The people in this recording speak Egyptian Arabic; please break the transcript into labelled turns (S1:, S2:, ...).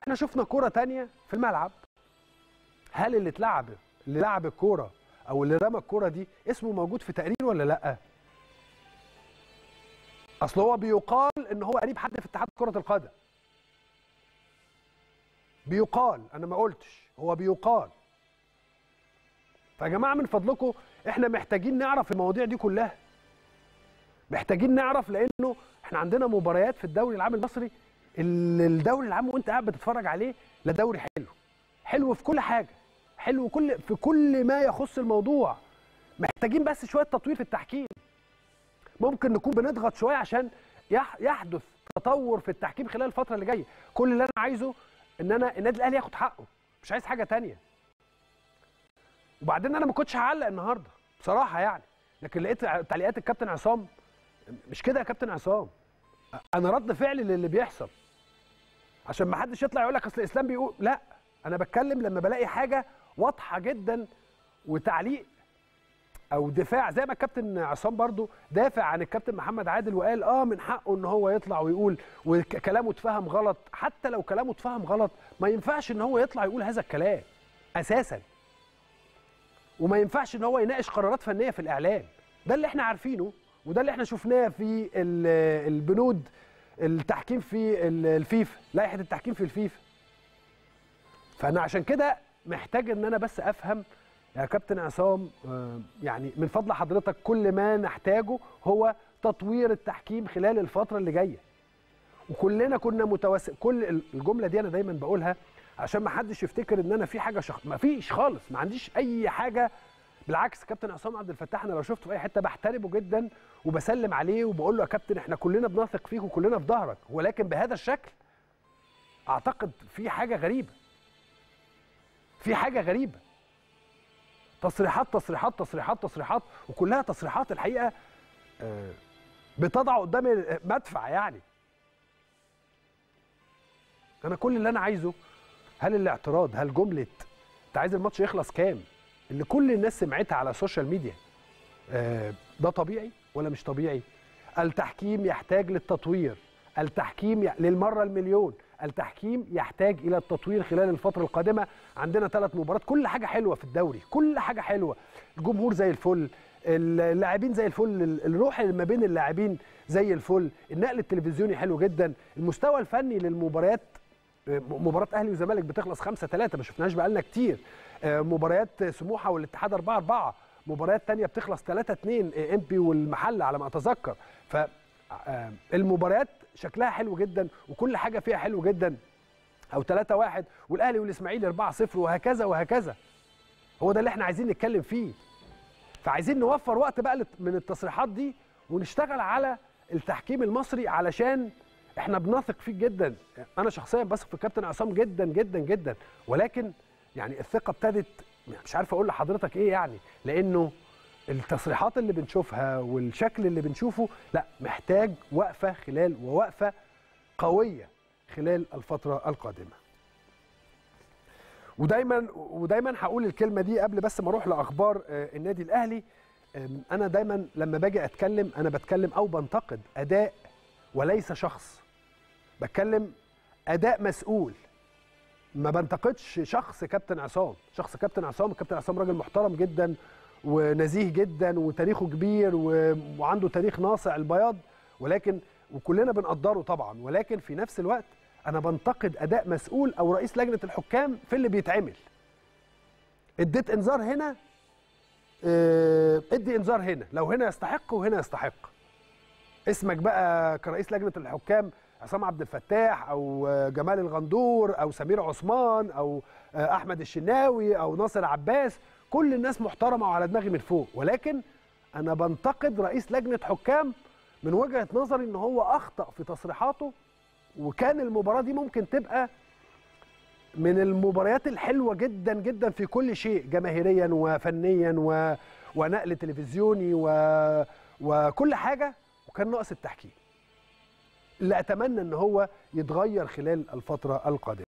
S1: احنا شفنا كرة تانية في الملعب هل اللي اتلعب اللي لعب الكوره او اللي رمى الكوره دي اسمه موجود في تقرير ولا لا اصل هو بيقال ان هو قريب حد في اتحاد كره القدم بيقال انا ما قلتش هو بيقال فيا جماعه من فضلكم احنا محتاجين نعرف المواضيع دي كلها محتاجين نعرف لانه احنا عندنا مباريات في الدوري العام المصري ال- الدوري العام وانت قاعد بتتفرج عليه لا دوري حلو حلو في كل حاجه حلو كل في كل ما يخص الموضوع محتاجين بس شويه تطوير في التحكيم ممكن نكون بنضغط شويه عشان يح- يحدث تطور في التحكيم خلال الفتره اللي جايه كل اللي انا عايزه ان انا النادي الاهلي ياخد حقه مش عايز حاجه تانية وبعدين انا ما كنتش هعلق النهارده بصراحه يعني لكن لقيت تعليقات الكابتن عصام مش كده يا كابتن عصام انا رد فعل للي بيحصل عشان ما حدش يطلع يقول لك اصل الاسلام بيقول لا انا بتكلم لما بلاقي حاجه واضحه جدا وتعليق او دفاع زي ما الكابتن عصام برضو دافع عن الكابتن محمد عادل وقال اه من حقه ان هو يطلع ويقول وكلامه اتفهم غلط حتى لو كلامه اتفهم غلط ما ينفعش ان هو يطلع يقول هذا الكلام اساسا وما ينفعش ان هو يناقش قرارات فنيه في الاعلام ده اللي احنا عارفينه وده اللي احنا شفناه في ال- البنود التحكيم في ال- الفيفا لائحه التحكيم في الفيفا فانا عشان كده محتاج ان انا بس افهم يا كابتن عصام آه، يعني من فضل حضرتك كل ما نحتاجه هو تطوير التحكيم خلال الفتره اللي جايه وكلنا كنا متوسع كل الجمله دي انا دايما بقولها عشان ما حدش يفتكر ان انا في حاجه شخ... ما فيش خالص ما عنديش اي حاجه بالعكس كابتن عصام عبد الفتاح انا لو شفته في اي حته بحترمه جدا وبسلم عليه وبقول له يا كابتن احنا كلنا بنثق فيك وكلنا في ظهرك ولكن بهذا الشكل اعتقد في حاجه غريبه في حاجه غريبه تصريحات تصريحات تصريحات تصريحات وكلها تصريحات الحقيقه آه، بتضع قدام مدفع يعني انا كل اللي انا عايزه هل الاعتراض هل جمله انت عايز الماتش يخلص كام اللي كل الناس سمعتها على السوشيال ميديا آه، ده طبيعي ولا مش طبيعي التحكيم يحتاج للتطوير التحكيم ي... للمره المليون التحكيم يحتاج الى التطوير خلال الفتره القادمه عندنا ثلاث مباريات كل حاجه حلوه في الدوري كل حاجه حلوه الجمهور زي الفل اللاعبين زي الفل ال- الروح اللي ما بين اللاعبين زي الفل النقل التلفزيوني حلو جدا المستوى الفني للمباريات آه، مباراه اهلي وزمالك بتخلص 5 3 ما شفناهاش بقالنا كتير آه، مباريات سموحه والاتحاد 4 4 مباريات تانية بتخلص 3 2 ام بي والمحله على ما اتذكر ف آه، المباريات شكلها حلو جدا وكل حاجه فيها حلو جدا او 3 1 والاهلي والاسماعيلي 4 0 وهكذا وهكذا هو ده اللي احنا عايزين نتكلم فيه فعايزين نوفر وقت بقى لت- من التصريحات دي ونشتغل على التحكيم المصري علشان احنا بنثق فيه جدا انا شخصيا بثق في الكابتن عصام جدا جدا جدا ولكن يعني الثقه ابتدت مش عارف اقول لحضرتك ايه يعني لانه التصريحات اللي بنشوفها والشكل اللي بنشوفه لا محتاج وقفه خلال ووقفه قويه خلال الفتره القادمه ودايما ودايما هقول الكلمه دي قبل بس ما اروح لاخبار آه، النادي الاهلي آم، انا دايما لما باجي اتكلم انا بتكلم او بنتقد اداء وليس شخص بتكلم اداء مسؤول ما بنتقدش شخص كابتن عصام شخص كابتن عصام كابتن عصام راجل محترم جدا ونزيه جدا وتاريخه كبير و- وعنده تاريخ ناصع البياض ولكن وكلنا بنقدره طبعا ولكن في نفس الوقت انا بنتقد اداء مسؤول او رئيس لجنه الحكام في اللي بيتعمل اديت انذار هنا اه، ادي انذار هنا لو هنا يستحق وهنا يستحق اسمك بقى كرئيس لجنه الحكام عصام عبد الفتاح او آه، جمال الغندور او سمير عثمان او آه، احمد الشناوي او ناصر عباس كل الناس محترمه وعلى دماغي من فوق ولكن انا بنتقد رئيس لجنه حكام من وجهه نظري ان هو اخطا في تصريحاته وكان المباراه دي ممكن تبقى من المباريات الحلوه جدا جدا في كل شيء جماهيريا وفنيا و... ونقل تلفزيوني و... وكل حاجه وكان ناقص التحكيم اللي اتمنى ان هو يتغير خلال الفتره القادمه